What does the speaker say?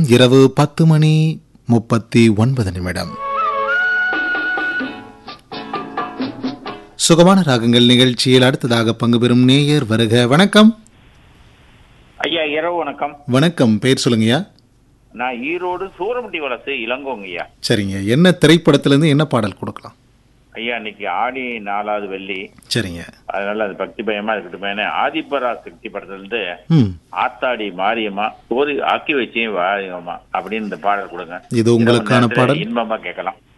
இரவு பத்து மணி முப்பத்தி ஒன்பது நிமிடம் சுகமான ராகங்கள் நிகழ்ச்சியில் அடுத்ததாக பங்கு பெறும் நேயர் வருக வணக்கம் ஐயா இரவு வணக்கம் வணக்கம் பேர் சொல்லுங்கய்யா நான் ஈரோடு சூரமுட்டி வளசு இளங்கோங்க ஐயா சரிங்க என்ன திரைப்படத்திலிருந்து என்ன பாடல் கொடுக்கலாம் ஐயா இன்னைக்கு ஆடி நாலாவது வெள்ளி சரிங்க அதனால அது பக்தி பயமா இருக்கட்டும் ஆதிபரா சக்தி படத்துல இருந்து ம் ஆத்தாடி மாரியம்மா ஒரு ஆக்கி வச்சேன் வாரியம்மா அப்படின்னு இந்த பாடல் கொடுங்க இது உங்களுக்கான இரவு நேரத்துல பாடல் இன்பமா கேட்கலாம்